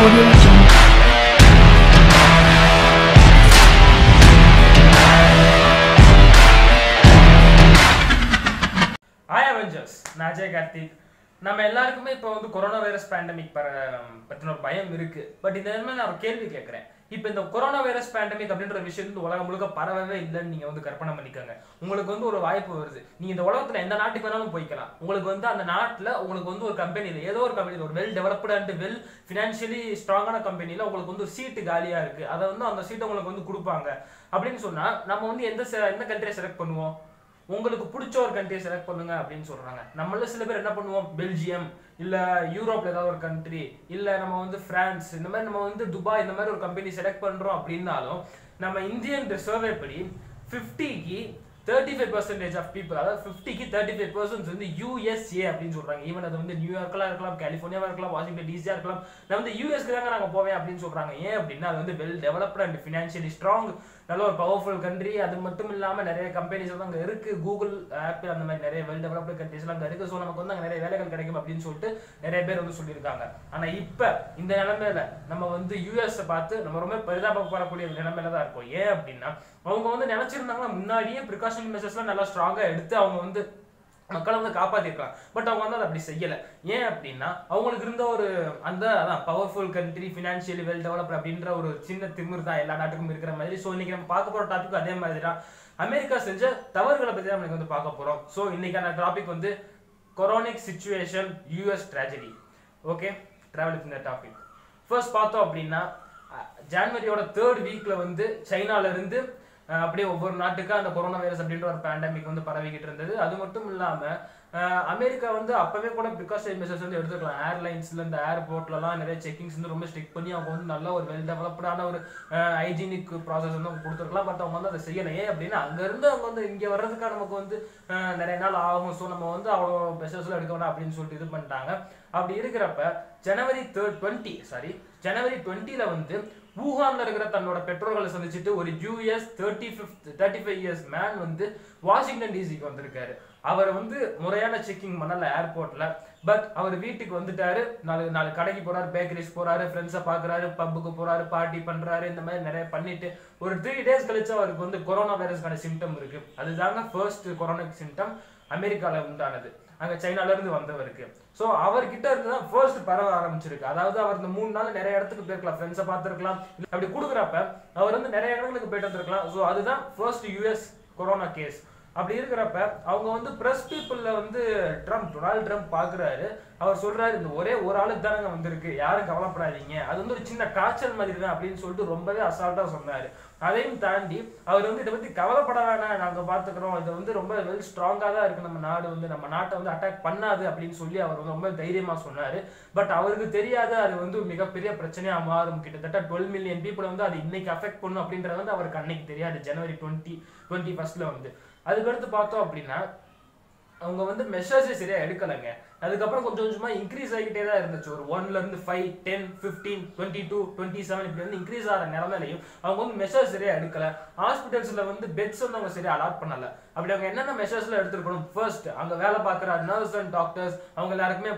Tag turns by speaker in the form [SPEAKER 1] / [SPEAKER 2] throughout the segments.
[SPEAKER 1] Audio Jungle.
[SPEAKER 2] Hi Avengers நான் அஜய் கார்த்திக் நம்ம எல்லாருக்குமே இப்போ வந்து கொரோனா வைரஸ் பேண்டமிக் பற்றின ஒரு பயம் இருக்கு பட் இந்த நேரத்தில் நான் ஒரு கேள்வி கேட்குறேன் இப்போ இந்த கொரோனா வைரஸ் பேண்டமிக் அப்படின்ற விஷயம் வந்து உலகம் முழுக்க பரவவே இல்லைன்னு நீங்கள் வந்து கற்பனை பண்ணிக்கோங்க உங்களுக்கு வந்து ஒரு வாய்ப்பு வருது நீ இந்த உலகத்தில் எந்த நாட்டுக்கு வேணாலும் போய்க்கலாம் உங்களுக்கு வந்து அந்த நாட்டில் உங்களுக்கு வந்து ஒரு கம்பெனியில் ஏதோ ஒரு கம்பெனியில் ஒரு well developed and well financially ஸ்ட்ராங்கான கம்பெனியில் உங்களுக்கு வந்து ஒரு சீட்டு காலியாக இருக்குது அதை வந்து அந்த சீட்டை உங்களுக்கு வந்து கொடுப்பாங்க அப்படின்னு சொன்னால் நம்ம வந்து எந்த se- எந்த கண்ட்ரியை செலக்ட் பண்ணுவோம் உங்களுக்கு பிடிச்ச ஒரு கண்ட்ரியை செலக்ட் பண்ணுங்க அப்படின்னு சொல்றாங்க நம்மள சில பேர் என்ன பண்ணுவோம் பெல்ஜியம் இல்ல யூரோப்ல ஏதாவது ஒரு கண்ட்ரி இல்ல நம்ம வந்து பிரான்ஸ் இந்த மாதிரி நம்ம வந்து துபாய் இந்த மாதிரி ஒரு கம்பெனி செலக்ட் பண்றோம் அப்படின்னாலும் நம்ம இந்தியன் சர்வே படி 50க்கு thirty five percentage of people அதாவது ஃபிஃப்டிக்கு தேர்ட்டி ஃபைவ் பர்சன்ட் வந்து யூஎஸ்ஏ அப்படின்னு சொல்றாங்க ஈவன் அது வந்து நியூயார்க்கெல்லாம் இருக்கலாம் கலிஃபோர்னியாவா இருக்கலாம் வாஷிங்டன் டிசியா இருக்கலாம் நான் வந்து யூஎஸ்க்கு தாங்க நாங்க போவேன் அப்படின்னு சொல்றாங்க ஏன் அப்படின்னா அது வந்து well developed and financially strong நல்ல ஒரு பவர்ஃபுல் கண்ட்ரி அது மட்டும் இல்லாம நிறைய கம்பெனிஸ் வந்து அங்க இருக்கு கூகுள் ஆப்பிள் அந்த மாதிரி நிறைய வெல் டெவலப்டு கண்ட்ரிஸ் எல்லாம் அங்க இருக்கு ஸோ நமக்கு வந்து அங்க நிறைய வேலைகள் கிடைக்கும் அப்படின்னு சொல்லிட்டு நிறைய பேர் வந்து சொல்லியிருக்காங்க ஆனா இப்ப இந்த நிலைமையில நம்ம வந்து யூஎஸ் பார்த்து நம்ம ரொம்ப பரிதாபப்படக்கூடிய நிலைமையில தான் இருக்கோம் ஏன் அப்படின்னா அவங்க வந்து நினைச்சிருந்தாங்கன்னா முன்னாடியே ப்ரிகாஷன் மெசர்ஸ்லாம் நல்லா ஸ்ட்ராங்கா எடுத்து அவங்க வந்து மக்களை வந்து காப்பாத்திருக்கலாம் பட் அவங்க வந்து அதை அப்படி செய்யல ஏன் அப்படின்னா அவங்களுக்கு இருந்த ஒரு அந்த அதான் powerful country financially well developed அப்படின்ற ஒரு சின்ன திமிர் தான் எல்லா நாட்டுக்கும் இருக்கிற மாதிரி ஸோ இன்னைக்கு நம்ம பார்க்க போற டாபிக் அதே மாதிரி தான் அமெரிக்கா செஞ்ச தவறுகளை பத்தி தான் நம்ம வந்து பார்க்க போறோம் ஸோ இன்னைக்கான டாபிக் வந்து கொரோனிக் situation US tragedy okay travel இந்த டாபிக் ஃபர்ஸ்ட் பார்த்தோம் அப்படின்னா அஹ், ஜான்வரியோட தேர்ட் வீக்ல வந்து சைனால இருந்து அஹ், அப்படியே ஒவ்வொரு நாட்டுக்கு அந்த கொரோனா வைரஸ் அப்படின்ற ஒரு பேண்டமிக் வந்து பரவிக்கிட்டு இருந்தது அது மட்டும் இல்லாம அஹ், அமெரிக்கா வந்து அப்பவே கூட ப்ரிகாஷன் மெசர்ஸ் வந்து எடுத்துக்கலாம் ஏர்லைன்ஸ்ல இந்த ஏர்போர்ட்லலாம் நிறைய செக்கிங்ஸ் வந்து ரொம்ப ஸ்ட்ரிக் பண்ணி அவங்க வந்து நல்ல ஒரு வெல் டெவலப்டான ஒரு ஹைஜீனிக் ப்ராசஸ் வந்து அவங்க கொடுத்துருக்கலாம் பட் அவங்க வந்து அதை செய்யல ஏன் அப்படின்னா அங்க இருந்து அவங்க வந்து இங்க வர்றதுக்காக நமக்கு வந்து அஹ், நிறைய நாள் ஆகும் ஸோ நம்ம வந்து அவ்வளோ மெசர்ஸ்லாம் எடுக்க வேணாம் அப்படின்னு சொல்லிட்டு இது பண்ணிட்டாங்க அப்படி இருக்கிறப்ப ஜனவரி தேர்ட் டுவெண்ட்டி சாரி ஜனவரி டுவெண்ட்டில வந்து வூஹான்ல இருக்கிற தன்னோட பெற்றோர்களை சந்திச்சுட்டு ஒரு US thirty fifth thirty five years man வந்து வாஷிங்டன் டிசிக்கு வந்திருக்காரு அவர் வந்து முறையான செக்கிங் பண்ணல ஏர்போர்ட்ல பட் அவர் வீட்டுக்கு வந்துட்டாரு நாலு நாலு கடைக்கு போறாரு பேக்கரிஸ் போறாரு ஃப்ரெண்ட்ஸை பாக்குறாரு பப்புக்கு போறாரு பார்ட்டி பண்றாரு இந்த மாதிரி நிறைய பண்ணிட்டு ஒரு த்ரீ டேஸ் கழிச்சு அவருக்கு வந்து கொரோனா வைரஸ்க்கான சிம்டம் இருக்கு அதுதாங்க ஃபர்ஸ்ட் கொரோனா சிம்டம் அமெரிக்கால உண்டானது அங்க சைனால இருந்து வந்தவருக்கு சோ அவர்கிட்ட இருந்து தான் ஃபர்ஸ்ட் பரவ ஆரம்பிச்சிருக்கு அதாவது அவர் இந்த மூணு நாள் நிறைய இடத்துக்கு போயிருக்கலாம் ஃப்ரெண்ட்ஸை பார்த்துருக்கலாம் அப்படி கொடுக்குறப்ப அவர் வந்து நிறைய இடங்களுக்கு போயிட்டு வந்திருக்கலாம் சோ அதுதான் ஃபர்ஸ்ட் யூஎஸ் கொரோனா கேஸ் அப்படி இருக்கிறப்ப அவங்க வந்து பிரஸ் பீப்புள்ல வந்து ட்ரம்ப் டொனால்ட் ட்ரம்ப் பாக்குறாரு அவர் சொல்றாரு இந்த ஒரே ஒரு ஆளுக்கு தானங்க வந்திருக்கு யாரும் கவலைப்படாதீங்க அது வந்து ஒரு சின்ன காய்ச்சல் மாதிரி தான் அப்படின்னு சொல்லிட்டு ரொம்பவே அசால்ட்டா சொன்னாரு அதையும் தாண்டி அவர் வந்து இதை பத்தி கவலைப்பட வேணாம் நாங்க பாத்துக்கிறோம் இது வந்து ரொம்ப வெல் ஸ்ட்ராங்கா தான் இருக்கு நம்ம நாடு வந்து நம்ம நாட்டை வந்து அட்டாக் பண்ணாது அப்படின்னு சொல்லி அவர் வந்து ரொம்ப தைரியமா சொன்னாரு பட் அவருக்கு தெரியாது அது வந்து மிகப்பெரிய பிரச்சனையா மாறும் கிட்டத்தட்ட டுவெல் மில்லியன் பீப்புள் வந்து அது இன்னைக்கு அஃபெக்ட் பண்ணும் அப்படின்றது வந்து அவருக்கு அன்னைக்கு தெரியாது ஜனவரி டுவெண்ட்டி டுவெண்ட்டி ஃபர்ஸ்ட்ல வந்து அதுக்கடுத்து பார்த்தோம் அப்படின்னா அவங்க வந்து மெஷர்ஸே சரியா எடுக்கலைங்க அதுக்கப்புறம் கொஞ்சம் கொஞ்சமா இன்க்ரீஸ் ஆகிட்டே தான் இருந்துச்சு ஒரு ஒன்ல இருந்து five ten fifteen twenty two twenty seven இப்படி வந்து இன்க்ரீஸ் ஆகிற நிலமையிலையும் அவங்க வந்து மெஷர்ஸ் சரியா எடுக்கல ஹாஸ்பிட்டல்ஸ்ல வந்து பெட்ஸ் வந்து அவங்க சரியா அலாட் பண்ணல அப்படி அவங்க என்னென்ன மெஷர்ஸ்ல எடுத்துருக்கணும் ஃபர்ஸ்ட் அங்க வேலை பார்க்குற நர்ஸ் அண்ட் டாக்டர்ஸ் அவங்க எல்லாருக்குமே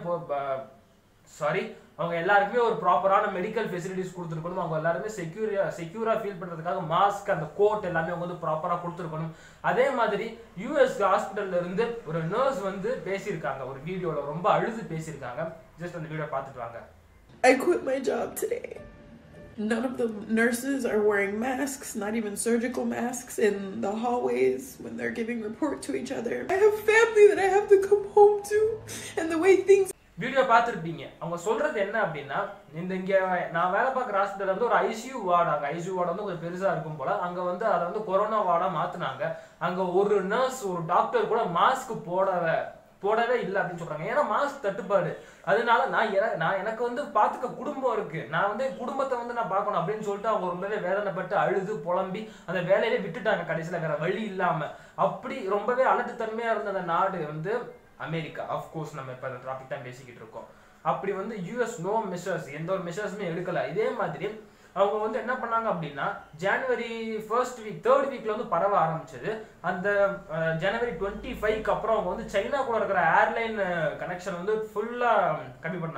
[SPEAKER 2] சாரி அவங்க எல்லாருக்குமே ஒரு ப்ராப்பரான மெடிக்கல் ஃபெசிலிட்டிஸ் கொடுத்துருக்கணும் அவங்க எல்லாருமே செக்யூரியா செக்யூரா ஃபீல் பண்றதுக்காக மாஸ்க் அந்த கோட் எல்லாமே அவங்க வந்து ப்ராப்பரா கொடுத்துருக்கணும் அதே மாதிரி யூஎஸ் ஹாஸ்பிட்டல்ல இருந்து ஒரு நர்ஸ் வந்து பேசியிருக்காங்க ஒரு வீடியோல ரொம்ப அழுது பேசியிருக்காங்க ஜஸ்ட் அந்த வீடியோ பார்த்துட்டு வாங்க
[SPEAKER 3] I quit my job today. None of the nurses are wearing masks, not even surgical masks, in the hallways when they're giving report to each other. I have family that I have to come home to, and the way things
[SPEAKER 2] video பார்த்துருப்பீங்க அவங்க சொல்றது என்ன அப்படின்னா இந்த இங்க நான் வேலை பார்க்குற ஹாஸ்பிட்டல் வந்து ஒரு ஐசியூ வார்டு அங்க ஐசியூ வார்டு வந்து கொஞ்சம் பெருசா இருக்கும் போல அங்க வந்து அதை வந்து கொரோனா வார்டா மாத்துனாங்க அங்க ஒரு நர்ஸ் ஒரு டாக்டர் கூட மாஸ்க் போடவே போடவே இல்லை அப்படின்னு சொல்றாங்க ஏன்னா மாஸ்க் தட்டுப்பாடு அதனால நான் என- நான் எனக்கு வந்து பாத்துக்க குடும்பம் இருக்கு நான் வந்து என் குடும்பத்தை வந்து நான் பார்க்கணும் அப்படின்னு சொல்லிட்டு அவங்க ரொம்பவே வேதனைப்பட்டு அழுது புலம்பி அந்த வேலையிலே விட்டுட்டாங்க கடைசியில வேற வழி இல்லாம அப்படி ரொம்பவே அலட்டுத்தன்மையா இருந்த அந்த நாடு வந்து அமெரிக்கா அஃப்கோர்ஸ் நம்ம இப்ப அந்த டாபிக் தான் பேசிக்கிட்டு இருக்கோம் அப்படி வந்து யூஎஸ் நோ மெஷர்ஸ் எந்த ஒரு மெஷர்ஸுமே எடுக்கல இதே மாதிரி அவங்க வந்து என்ன பண்ணாங்க அப்படின்னா ஜனவரி ஃபர்ஸ்ட் வீக் தேர்ட் வீக்ல வந்து பரவ ஆரம்பிச்சது அந்த அஹ், ஜனவரி டுவெண்ட்டி ஃபைவ்க்கு அப்புறம் அவங்க வந்து சைனா கூட இருக்கிற ஏர்லைன் கனெக்ஷன் வந்து ஃபுல்லா கம்மி பண்ணாங்க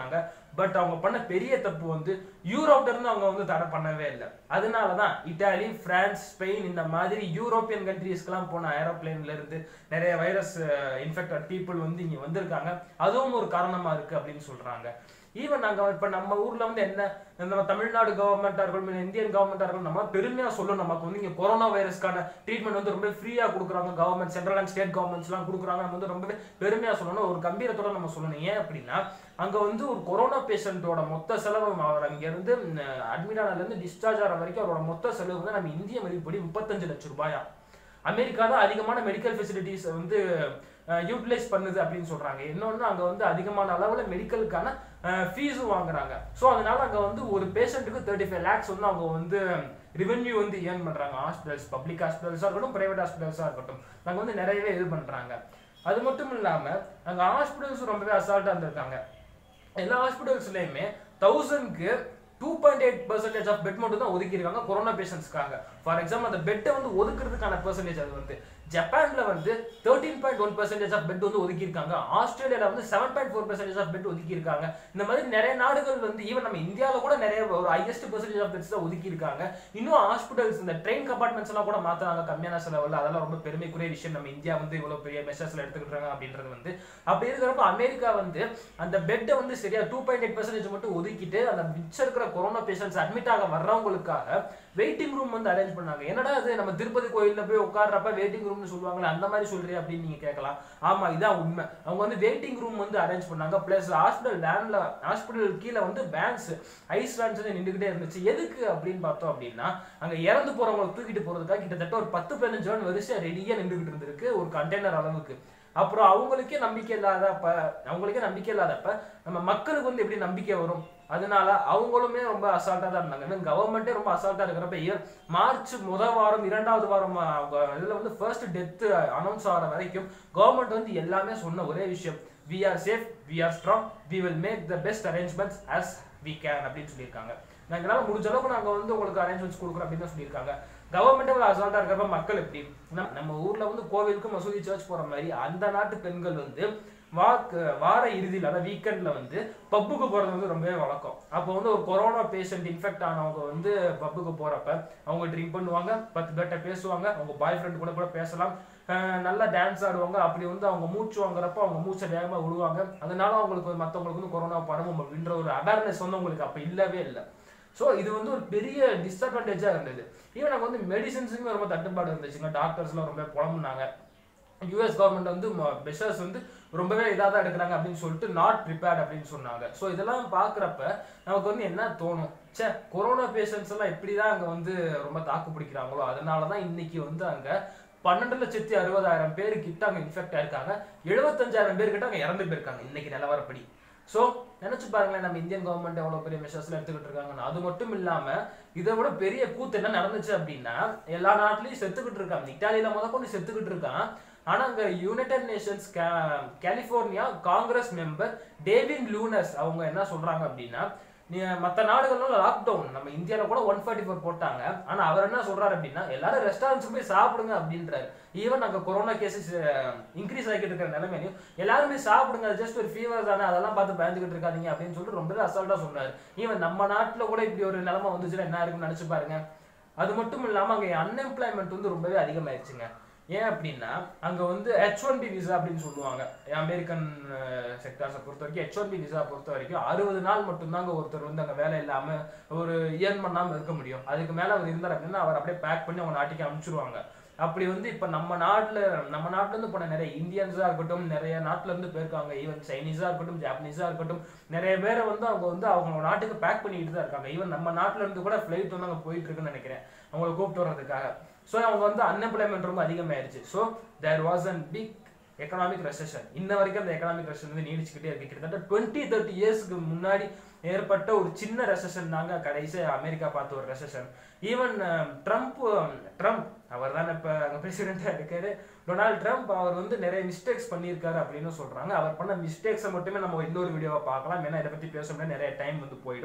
[SPEAKER 2] பட் அவங்க பண்ண பெரிய தப்பு வந்து யூரோப்ல இருந்து அவங்க வந்து தடை பண்ணவே இல்லை அதனால தான் இட்டாலி பிரான்ஸ் ஸ்பெயின் இந்த மாதிரி யூரோப்பியன் கண்ட்ரீஸ்க்கெல்லாம் போன ஏரோப்ளேன்ல இருந்து நிறைய வைரஸ் இன்ஃபெக்டட் பீப்புள் வந்து இங்க வந்திருக்காங்க அதுவும் ஒரு காரணமா இருக்கு அப்படின்னு சொல்றாங்க ஈவன் நாங்க இப்ப நம்ம ஊர்ல வந்து என்ன நம்ம தமிழ்நாடு கவர்மெண்டா இருக்கட்டும் இந்தியன் கவர்மெண்டா இருக்கட்டும் நம்ம பெருமையா சொல்லணும் நமக்கு வந்து இங்க கொரோனா வைரஸ்க்கான ட்ரீட்மெண்ட் வந்து ரொம்ப ஃப்ரீயா கொடுக்குறாங்க government central and state governments எல்லாம் கொடுக்குறாங்க நம்ம வந்து ரொம்பவே பெருமையா சொல்லணும் ஒரு கம்பீரத்தோட நம்ம சொல்லணும் ஏன் அப்படின்னா அங்க வந்து ஒரு கொரோனா பேஷண்டோட மொத்த செலவு அவர் அங்க இருந்து அட்மிட் ஆனதுல இருந்து டிஸ்சார்ஜ் ஆகிற வரைக்கும் அவரோட மொத்த செலவு வந்து நம்ம இந்திய மதிப்படி முப்பத்தஞ்சு லட்சம் ரூபாயா அமெரிக்கா தான் அதிகமான மெடிக்கல் ஃபெசிலிட்டிஸ் வந்து யூட்டிலைஸ் பண்ணுது அப்படின்னு சொல்றாங்க இன்னொன்று அங்க வந்து அதிகமான அளவுல மெடிக்கலுக்கான ஃபீஸும் வாங்குறாங்க ஸோ அதனால அங்க வந்து ஒரு பேஷண்ட்டுக்கு தேர்ட்டி ஃபைவ் லேக்ஸ் வந்து அவங்க வந்து ரெவென்யூ வந்து ஏர்ன் பண்றாங்க ஹாஸ்பிட்டல்ஸ் பப்ளிக் ஹாஸ்பிட்டல்ஸாக இருக்கட்டும் பிரைவேட் ஹாஸ்பிட்டல்ஸாக இருக்கட்டும் நாங்க வந்து நிறையவே இது பண்றாங்க அது மட்டும் இல்லாம அங்க ஹாஸ்பிட்டல்ஸ் ரொம்பவே அசால்ட்டா இருந்திருக்காங்க எல்லா ஹாஸ்பிட்டல்ஸ்லயுமே தௌசண்ட்க்கு two point eight percentage of bed மட்டும் தான் ஒதுக்கியிருக்காங்க கொரோனா பேஷண்ட்ஸ்க்காக ஃபார் எக்ஸாம்பிள் அந்த பெட்டை வந்து ஒதுக்குறதுக்கான பெர்சன்டேஜ் அது வந்து ஜப்பான்ல வந்து thirteen point one percentage of bed வந்து ஒதுக்கியிருக்காங்க ஆஸ்திரேலியால வந்து seven point four percentage of bed ஒதுக்கியிருக்காங்க இந்த மாதிரி நிறைய நாடுகள் வந்து ஈவன் நம்ம இந்தியாவில் கூட நிறைய ஒரு ஹையஸ்ட் பர்சன்டேஜ் ஆஃப் பெட்ஸ் தான் ஒதுக்கியிருக்காங்க இன்னும் ஹாஸ்பிட்டல்ஸ் இந்த ட்ரெயின் கம்பார்ட்மெண்ட்ஸ் எல்லாம் கூட மாத்துறாங்க கம்மியான செலவில் அதெல்லாம் ரொம்ப பெருமைக்குரிய விஷயம் நம்ம இந்தியா வந்து இவ்வளவு பெரிய மெஷர்ஸ்ல எடுத்துக்கிட்டாங்க அப்படின்றது வந்து அப்படி இருக்கிறப்ப அமெரிக்கா வந்து அந்த பெட்டை வந்து சரியா டூ பாயிண்ட் எயிட் பர்சன்டேஜ் மட்டும் ஒதுக்கிட்டு அந்த மிச்சம் இருக்கிற கொரோனா பேஷண்ட்ஸ் அட்மிட் ஆக வர்றவங்களுக்காக வெயிட்டிங் ரூம் வந்து அரேஞ்ச் பண்ணாங்க என்னடா அது நம்ம திருப்பதி கோயில்ல போய் உட்கார்றப்ப வெயிட்டிங் ரூம்னு சொல்லுவாங்களே அந்த மாதிரி சொல்றியா அப்படின்னு நீங்க கேட்கலாம் ஆமா இதான் உண்மை அவங்க வந்து வெயிட்டிங் ரூம் வந்து அரேஞ்ச் பண்ணாங்க பிளஸ் ஹாஸ்பிட்டல் வேன்ல ஹாஸ்பிட்டல் கீழே வந்து வேன்ஸ் ஐஸ் வேன்ஸ் வந்து நின்றுகிட்டே இருந்துச்சு எதுக்கு அப்படின்னு பார்த்தோம் அப்படின்னா அங்க இறந்து போறவங்களை தூக்கிட்டு போறதுக்காக கிட்டத்தட்ட ஒரு பத்து பதினஞ்சு வேன் வரிசையா ரெடியா நின்றுகிட்டு இருந்திருக்கு ஒரு கண்டெய்னர் அளவுக்கு அப்புறம் அவங்களுக்கே நம்பிக்கை இல்லாதப்ப அவங்களுக்கே நம்பிக்கை இல்லாதப்ப நம்ம மக்களுக்கு வந்து எப்படி நம்பிக்கை வரும் அதனால அவங்களுமே ரொம்ப அசால்ட்டா தான் இருந்தாங்க ஈவன் கவர்மெண்ட்டே ரொம்ப அசால்ட்டா இருக்கிறப்ப இயர் மார்ச் முதல் வாரம் இரண்டாவது வாரம் அவங்க இதுல வந்து ஃபர்ஸ்ட் டெத் அனௌன்ஸ் ஆகிற வரைக்கும் கவர்மெண்ட் வந்து எல்லாமே சொன்ன ஒரே விஷயம் we are safe we are strong we will make the best arrangements as we can அப்படின்னு சொல்லியிருக்காங்க எங்களால் முடிஞ்ச அளவுக்கு நாங்கள் வந்து உங்களுக்கு அரேஞ்ச்மெண்ட்ஸ் கொடுக்குறோம் அப்படின்னு தான் சொல்லியிருக்காங்க கவர்மெண்ட்டே ஒரு அசால்ட்டா இருக்கிறப்ப மக்கள் எப்படி நம்ம- நம்ம ஊர்ல வந்து கோவிலுக்கு மசூதி சர்ச் போற மாதிரி அந்த நாட்டு பெண்கள் வந்து வாக்கு வார இறுதியில் அதாவது வீக்கெண்ட்ல வந்து பப்புக்கு போறது வந்து ரொம்பவே வழக்கம் அப்போ வந்து ஒரு கொரோனா பேஷண்ட் இன்ஃபெக்ட் ஆனவங்க வந்து பப்புக்கு போறப்ப அவங்க ட்ரிங்க் பண்ணுவாங்க பத்து பேர்ட்ட பேசுவாங்க அவங்க பாய் ஃப்ரெண்ட் கூட கூட பேசலாம் அஹ் நல்லா டான்ஸ் ஆடுவாங்க அப்படி வந்து அவங்க மூச்சு வாங்குறப்ப அவங்க மூச்சை வேகமா விடுவாங்க அதனால அவங்களுக்கு மற்றவங்களுக்கு வந்து கொரோனா பரவும் அப்படின்ற ஒரு அவேர்னஸ் வந்து உங்களுக்கு அப்ப இல்லவே இல்லை ஸோ இது வந்து ஒரு பெரிய டிஸ்அட்வான்டேஜாக இருந்தது ஈவன் அங்கே வந்து மெடிசன்ஸுமே ரொம்ப தட்டுப்பாடு இருந்துச்சுங்க டாக்டர்ஸ்லாம் ரொம்ப புலம்புனாங்க யூஎஸ் கவர்மெண்ட் வந்து மெஷர்ஸ் வந்து ரொம்பவே இதாக தான் எடுக்கிறாங்க அப்படின்னு சொல்லிட்டு நாட் ப்ரிப்பேர்ட் அப்படின்னு சொன்னாங்க ஸோ இதெல்லாம் பார்க்குறப்ப நமக்கு வந்து என்ன தோணும் ச்சே கொரோனா பேஷண்ட்ஸ் எல்லாம் எப்படி தான் அங்கே வந்து ரொம்ப தாக்கு பிடிக்கிறாங்களோ அதனால தான் இன்னைக்கு வந்து அங்கே பன்னெண்டு லட்சத்தி அறுபதாயிரம் பேர் கிட்ட அங்கே இன்ஃபெக்ட் ஆயிருக்காங்க எழுபத்தஞ்சாயிரம் பேர் கிட்ட அங்கே இறந்து போயிருக்காங்க இன்னைக்கு நிலவரப்படி ஸோ நினைச்சு பாருங்களேன் நம்ம இந்தியன் கவர்மெண்ட் எவ்வளவு பெரிய மெஷர்ஸ்ல எடுத்துக்கிட்டு இருக்காங்கன்னு அது மட்டும் இல்லாம இதை விட பெரிய கூத்து என்ன நடந்துச்சு அப்படின்னா எல்லா நாட்டிலையும் செத்துக்கிட்டு இருக்காங்க இட்டாலியில முத கொண்டு செத்துக்கிட்டு இருக்கான் ஆனா அங்க United Nations California Congress member Devin Nunes அவங்க என்ன சொல்றாங்க அப்படின்னா நீ மற்ற நாடுகள்லாம் லாக்டவுன் நம்ம இந்தியாவில் கூட ஒன் ஃபார்ட்டி ஃபோர் போட்டாங்க ஆனால் அவர் என்ன சொல்றாரு அப்படின்னா எல்லாரும் ரெஸ்டாரண்ட்ஸ் போய் சாப்பிடுங்க அப்படின்றாரு ஈவன் அங்கே கொரோனா கேசஸ் இன்க்ரீஸ் ஆகிட்டு இருக்கிற நிலைமையிலையும் எல்லாருமே சாப்பிடுங்க ஜஸ்ட் ஒரு ஃபீவர் தானே அதெல்லாம் பார்த்து பயந்துகிட்டு இருக்காதீங்க அப்படின்னு சொல்லிட்டு ரொம்பவே அசால்ட்டா சொன்னாரு ஈவன் நம்ம நாட்டில் கூட இப்படி ஒரு நிலைமை வந்துச்சுன்னா என்ன இருக்குன்னு நினைச்சு பாருங்க அது மட்டும் இல்லாமல் அங்கே அன்எம்ப்ளாய்மெண்ட் வந்து ரொம்பவே அதிகமாயிருச்சுங்க ஏன் அப்படின்னா அங்க வந்து ஹெச் ஒன் பி விசா அப்படின்னு சொல்லுவாங்க அமெரிக்கன் செக்டார்ஸை பொறுத்த வரைக்கும் ஹெச் ஒன் பி விசா பொறுத்த வரைக்கும் அறுபது நாள் மட்டும்தாங்க ஒருத்தர் வந்து அங்க வேலை இல்லாம ஒரு ஏர்ன் பண்ணாம இருக்க முடியும் அதுக்கு மேல அவர் இருந்தார் அப்படின்னா அவர் அப்படியே பேக் பண்ணி அவங்க நாட்டுக்கு அனுப்பிச்சிருவாங்க அப்படி வந்து இப்ப நம்ம நாட்டுல நம்ம நாட்டுல இருந்து போன நிறைய இந்தியன்ஸா இருக்கட்டும் நிறைய நாட்டுல இருந்து போயிருக்காங்க ஈவன் சைனீஸா இருக்கட்டும் ஜாப்பனீஸா இருக்கட்டும் நிறைய பேரை வந்து அவங்க வந்து அவங்க நாட்டுக்கு பேக் பண்ணிட்டு தான் இருக்காங்க ஈவன் நம்ம நாட்டுல இருந்து கூட ஃபிளைட் வந்து அங்க போயிட்டு இருக்குன்னு நினைக்கிறேன் அவங்களை கூப்பிட்டு வர்றதுக்காக ஸோ அவங்க வந்து அன்எம்ப்ளாய்மெண்ட் ரொம்ப அதிகமாயிருச்சு so there was an big economic recession இன்ன வரைக்கும் அந்த எக்கனாமிக் ரெசெஷன் வந்து நீடிச்சுக்கிட்டே இருக்கு கிட்டத்தட்ட டுவெண்ட்டி தேர்ட்டி இயர்ஸ்க்கு முன்னாடி ஏற்பட்ட ஒரு சின்ன ரெசெஷன் தாங்க கடைசியாக அமெரிக்கா பார்த்த ஒரு ரெசெஷன் ஈவன் ட்ரம்ப் ட்ரம்ப் அவர் தானே இப்போ அங்கே பிரசிடெண்ட்டாக இருக்காரு டொனால்ட் ட்ரம்ப் அவர் வந்து நிறைய மிஸ்டேக்ஸ் பண்ணியிருக்காரு அப்படின்னு சொல்றாங்க அவர் பண்ண மிஸ்டேக்ஸை மட்டுமே நம்ம இன்னொரு வீடியோவை பார்க்கலாம் ஏன்னா இதை பற்றி பேச முடியாது நிறைய டைம் வந்து போயிடும்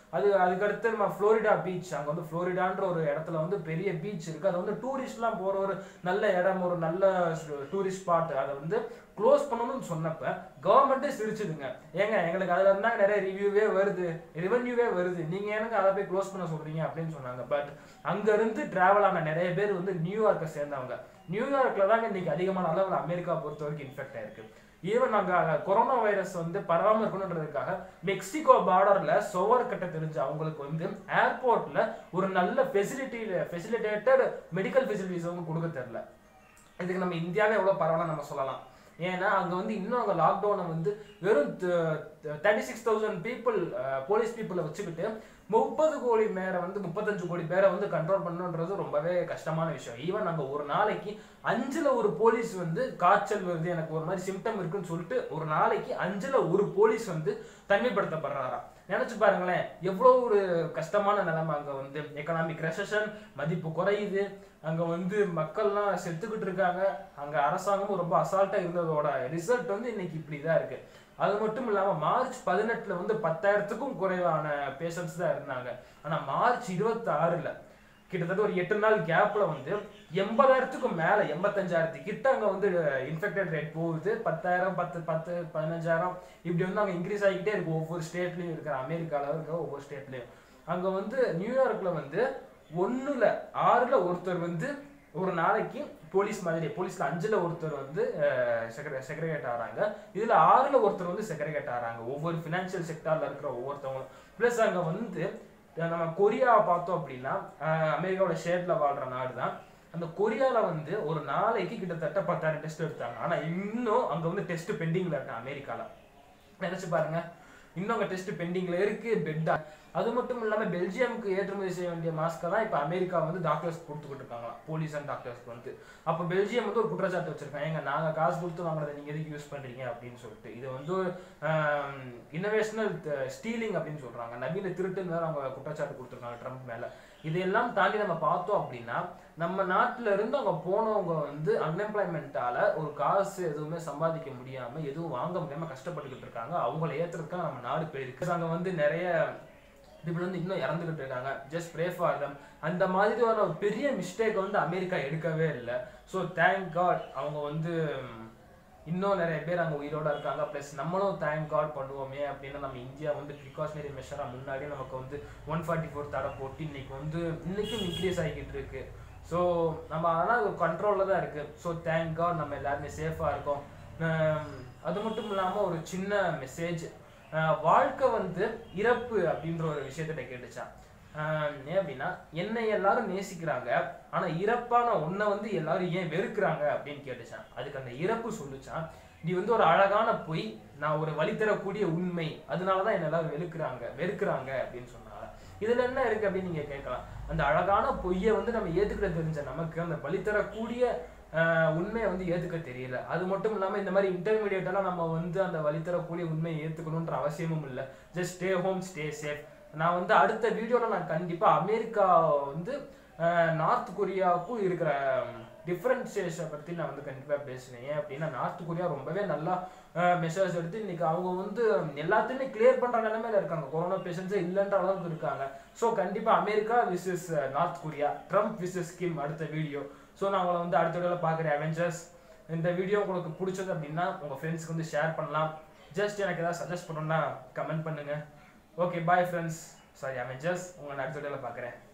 [SPEAKER 2] அது அதுக்கடுத்து நம்ம ஃப்ளோரிடா பீச் அங்கே வந்து ஃப்ளோரிடான்ற ஒரு இடத்துல வந்து பெரிய பீச் இருக்கு அது வந்து டூரிஸ்ட்லாம் போகிற ஒரு நல்ல இடம் ஒரு நல்ல டூரிஸ்ட் ஸ்பாட் அதை வந்து க்ளோஸ் பண்ணணும்னு சொன்னப்ப கவர்மெண்ட்டே சிரிச்சுதுங்க ஏங்க எங்களுக்கு அதுல இருந்தா நிறைய ரிவ்யூவே வருது ரெவன்யூவே வருது நீங்க எனக்கு அதை போய் க்ளோஸ் பண்ண சொல்றீங்க அப்படின்னு சொன்னாங்க பட் அங்க இருந்து டிராவல் ஆன நிறைய பேர் வந்து நியூயார்க்கை சேர்ந்தவங்க நியூயார்க்ல தாங்க இன்னைக்கு அதிகமான அளவில் அமெரிக்கா பொறுத்த வரைக்கும் இன்ஃபெக்ட் ஆயிருக்கு ஈவன் அங்க கொரோனா வைரஸ் வந்து பரவாம இருக்கணுன்றதுக்காக மெக்சிகோ பார்டர்ல சுவர் கட்ட தெரிஞ்ச அவங்களுக்கு வந்து ஏர்போர்ட்ல ஒரு நல்ல ஃபெசிலிட்டி ஃபெசிலிட்டேட்டட் மெடிக்கல் ஃபெசிலிட்டிஸ் வந்து கொடுக்க தெரியல இதுக்கு நம்ம இந்தியாவே எவ்வளவு பரவாயில்ல நம்ம சொல்லலாம் ஏன்னா அங்க வந்து இன்னும் அங்க லாக்டவுனை வந்து வெறும் thirty six thousand people police பீப்புளை வச்சுக்கிட்டு முப்பது கோடி மேல வந்து முப்பத்தஞ்சு கோடி பேரை வந்து கண்ட்ரோல் பண்ணணுன்றது ரொம்பவே கஷ்டமான விஷயம் ஈவன் அங்க ஒரு நாளைக்கு அஞ்சுல ஒரு போலீஸ் வந்து காய்ச்சல் வருது எனக்கு ஒரு மாதிரி சிம்டம் இருக்குன்னு சொல்லிட்டு ஒரு நாளைக்கு அஞ்சுல ஒரு போலீஸ் வந்து தனிமைப்படுத்தப்படுறாராம் நினைச்சு பாருங்களேன் எவ்வளவு ஒரு கஷ்டமான நிலைமை அங்க வந்து எக்கனாமிக் ரெசஷன் மதிப்பு குறையுது அங்க வந்து மக்கள்லாம் செத்துக்கிட்டு இருக்காங்க அங்க அரசாங்கமும் ரொம்ப அசால்ட்டா இருந்ததோட ரிசல்ட் வந்து இன்னைக்கு இப்படிதான் இருக்கு அது மட்டும் இல்லாம மார்ச் பதினெட்டுல வந்து பத்தாயிரத்துக்கும் குறைவான பேஷண்ட்ஸ் தான் இருந்தாங்க ஆனா மார்ச் இருபத்தி ஆறுல கிட்டத்தட்ட ஒரு எட்டு நாள் கேப்ல வந்து எண்பதாயிரத்துக்கும் மேல எண்பத்தஞ்சாயிரத்து கிட்ட அங்க வந்து இன்ஃபெக்டட் ரேட் போகுது பத்தாயிரம் பத்து பத்து பதினஞ்சாயிரம் இப்படி வந்து அங்க இன்க்ரீஸ் ஆகிக்கிட்டே இருக்கு ஒவ்வொரு ஸ்டேட்லயும் இருக்கிற அமெரிக்கால இருக்கிற ஒவ்வொரு ஸ்டேட்லயும் அங்க வந்து நியூயார்க்ல வந்து ஒண்ணுல ஆறுல ஒருத்தர் வந்து ஒரு நாளைக்கு போலீஸ் மாதிரி போலீஸ்ல அஞ்சுல ஒருத்தர் வந்து செக்ரகேட் ஆறாங்க இதுல ஆறுல ஒருத்தர் வந்து செக்ரகேட் ஆறாங்க ஒவ்வொரு பினான்சியல் செக்டார்ல இருக்கிற ஒவ்வொருத்தவங்களும் பிளஸ் அங்க வந்து அஹ் நம்ம கொரியாவை பார்த்தோம் அப்படின்னா அஹ் அமெரிக்காவோட ஷேட்ல வாழ்ற நாடு தான் அந்த கொரியால வந்து ஒரு நாளைக்கு கிட்டத்தட்ட பத்தாயிரம் டெஸ்ட் எடுத்தாங்க ஆனா இன்னும் அங்க வந்து டெஸ்ட் பெண்டிங்ல இருக்கு அமெரிக்கால நினைச்சு பாருங்க இன்னும் அங்க டெஸ்ட் பெண்டிங்ல இருக்கு பெட்டா அது மட்டும் இல்லாம பெல்ஜியமுக்கு ஏற்றுமதி செய்ய வேண்டிய மாஸ்க்கை தான் இப்ப அமெரிக்கா வந்து டாக்டர்ஸ் கொடுத்துக்கிட்டு இருக்காங்களாம் போலீஸ் அண்ட் டாக்டர்ஸ்க்கு வந்து அப்ப பெல்ஜியம் வந்து ஒரு குற்றச்சாட்டு வச்சிருக்காங்க எங்க நாங்க காசு கொடுத்து வாங்குறதை நீங்க எதுக்கு யூஸ் பண்றீங்க அப்படின்னு சொல்லிட்டு இது வந்து இன்னோவேஷனல் ஸ்டீலிங் அப்படின்னு சொல்றாங்க நவீன திருட்டுன்னு வேற அவங்க குற்றச்சாட்டு கொடுத்துருக்காங்க ட்ரம்ப் மேல இதையெல்லாம் தாண்டி நம்ம பார்த்தோம் அப்படின்னா நம்ம நாட்டுல இருந்து அவங்க போனவங்க வந்து அன்எம்ப்ளாய்மெண்ட்டால ஒரு காசு எதுவுமே சம்பாதிக்க முடியாம எதுவும் வாங்க முடியாம கஷ்டப்பட்டுக்கிட்டு இருக்காங்க அவங்கள ஏத்துறதுக்காக நம்ம நாடு போயிருக்கு அங்க வந்து நிறைய people வந்து இன்னும் இறந்துகிட்டு இருக்காங்க ஜஸ்ட் ப்ரே ஃபார் தம் அந்த மாதிரி ஒரு பெரிய மிஸ்டேக் வந்து அமெரிக்கா எடுக்கவே இல்லை ஸோ தேங்க் காட் அவங்க வந்து ம், இன்னும் நிறைய பேர் அங்கே உயிரோட இருக்காங்க ப்ளஸ் நம்மளும் தேங்க் காட் பண்ணுவோமே அப்படின்னு நம்ம இந்தியா வந்து ப்ரிகாஷனரி மெஷராக முன்னாடியே நமக்கு வந்து ஒன் ஃபார்ட்டி ஃபோர் தடை போட்டு இன்னைக்கு வந்து இன்னைக்கும் இன்க்ரீஸ் ஆகிக்கிட்டு இருக்கு ஸோ நம்ம ஆனால் ஒரு கண்ட்ரோலில் தான் இருக்கு ஸோ தேங்க் காட் நம்ம எல்லாருமே சேஃபாக இருக்கோம் ஹம், அது மட்டும் இல்லாமல் ஒரு சின்ன மெசேஜ் வாழ்க்கை வந்து இறப்பு அப்படின்ற ஒரு விஷயத்திட்ட கேட்டுச்சான் ஆஹ் ஏன் அப்படின்னா என்னை எல்லாரும் நேசிக்கிறாங்க ஆனா இறப்பான உன்னை வந்து எல்லாரும் ஏன் வெறுக்கிறாங்க அப்படின்னு கேட்டுச்சான் அதுக்கு அந்த இறப்பு சொல்லுச்சான் நீ வந்து ஒரு அழகான பொய் நான் ஒரு வழி தரக்கூடிய உண்மை அதனாலதான் என்ன எல்லாரும் வெறுக்கிறாங்க வெறுக்கிறாங்க அப்படின்னு சொன்னாங்க இதுல என்ன இருக்கு அப்படின்னு நீங்க கேட்கலாம் அந்த அழகான பொய்யை வந்து நம்ம ஏத்துக்கிட தெரிஞ்ச நமக்கு அந்த வழி தரக்கூடிய ஆஹ் உண்மையை வந்து ஏத்துக்க தெரியல அது மட்டும் இல்லாம இந்த மாதிரி இன்டர்மீடியட் எல்லாம் நம்ம வந்து அந்த வழி தரக்கூடிய உண்மையை ஏத்துக்கணுன்ற அவசியமும் இல்லை just stay home stay safe நான் வந்து அடுத்த வீடியோல நான் கண்டிப்பா அமெரிக்கா வந்து நார்த் கொரியாவுக்கும் இருக்கிற டிஃபரன்சியேஷனை பத்தி நான் வந்து கண்டிப்பா பேசுனேன் ஏன் அப்படின்னா நார்த் கொரியா ரொம்பவே நல்லா மெஷர்ஸ் எடுத்து இன்னைக்கு அவங்க வந்து எல்லாத்தையுமே கிளியர் பண்ற நிலைமையில இருக்காங்க கொரோனா பேஷண்ட்ஸே இல்லைன்ற அளவுக்கு இருக்காங்க ஸோ கண்டிப்பா America wishes North Korea Trump wishes Kim அடுத்த வீடியோ ஸோ நான் உங்களை வந்து அடுத்த வீடியோவில் பார்க்குறேன் அவெஞ்சர்ஸ் இந்த வீடியோ உங்களுக்கு பிடிச்சது அப்படின்னா உங்கள் ஃப்ரெண்ட்ஸ்க்கு வந்து ஷேர் பண்ணலாம் ஜஸ்ட் எனக்கு ஏதாவது சஜஸ்ட் பண்ணணும்னா கமெண்ட் பண்ணுங்க okay bye friends sorry Avengers உங்களை அடுத்த வீடியோவில் பார்க்குறேன்